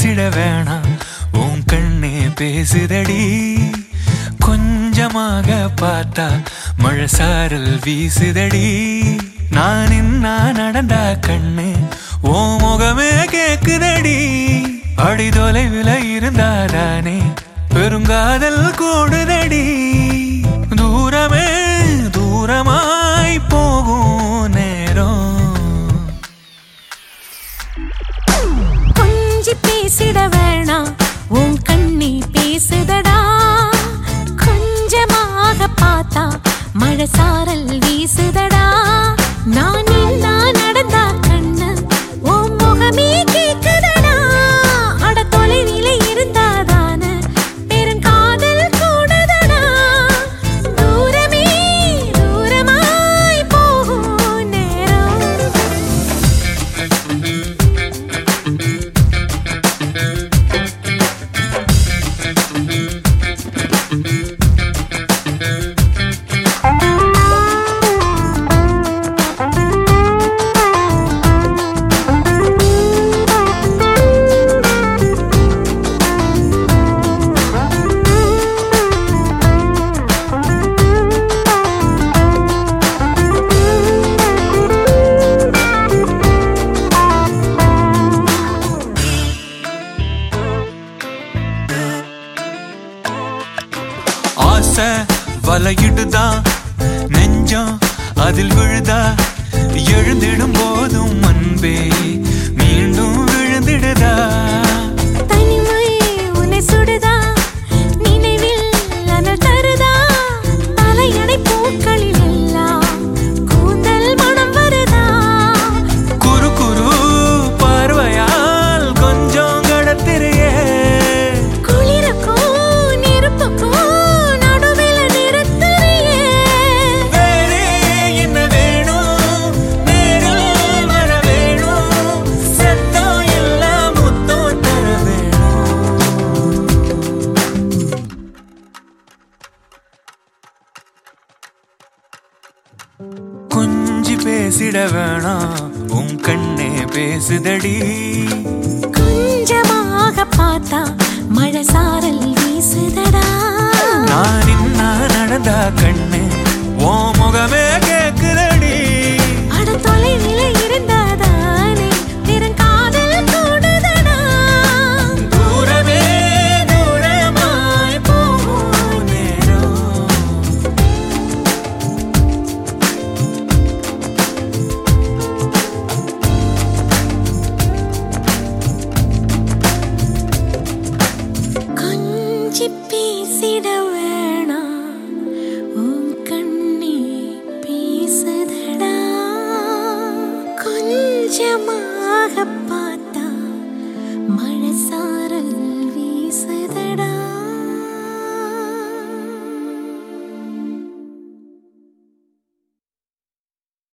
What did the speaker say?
பேசிட வேணாம் உன் கண்ணே பேசுதடி கொஞ்சமாக பார்த்தா மழை சாரல் வீசுதடி நான் இன்னா நடந்தா கண்ணு ஓ முகமே கேக்குதடி அடி தொலைவில் இருந்தாதானே பெருங்காதல் கூடுதடி தூரமே தூரமாய் போகும் நேரம் கொஞ்சி பேசிட வேணாம் உன் கண்ணி பேசுதடா கொஞ்சமாக பார்த்தா மழை சாரல் வீசுதடா நான் நின்னா நடந்தா கண்ணு உன் முகமே கேக்குதடா அட தொலைவில இருந்தாதான பெருங்காதல் கூடுதடா தூரமே தூரமாய் போகும் நேரம் ஆசை வலையிடுதா நெஞ்சம் அதில் விழுதா எழுந்திடும் போதும் அன்பே மீண்டும் விழுந்திடுதா தனிமை உன்னை சுடுதா நினைவில் அனல் தருதா தலையணை பூக்களில் எல்லாம் கூந்தல் மனம் வருதா குறு குறு பார்வையால் கொஞ்சம் கடத்திரியே குளிருக்கும் நெருப்புக்கும் நடுவில் நிறுத்தறியே வேறே என்ன வேணும் நேரில் வர வேணும் சத்தம் எல்லாம் முத்தம் தர வேணும் கொஞ்சி பேசிட வேணாம் உன் கண்ணே பேசுதடி கொஞ்சமாக பார்த்தா மழை சாரல் வீசுதடா நான் இன்னா நடந்தா கண்ணு ஓ முகமே கேக்குதடி அட தொலைவில இருந்தாதானே பெருங்காதல் கூடுதடா தூரமே தூரமாய் போகும் நேரம் கொஞ்சி பேசிட வேணாம் உன் கண்ணி பேசுதடா கொஞ்சமாக பா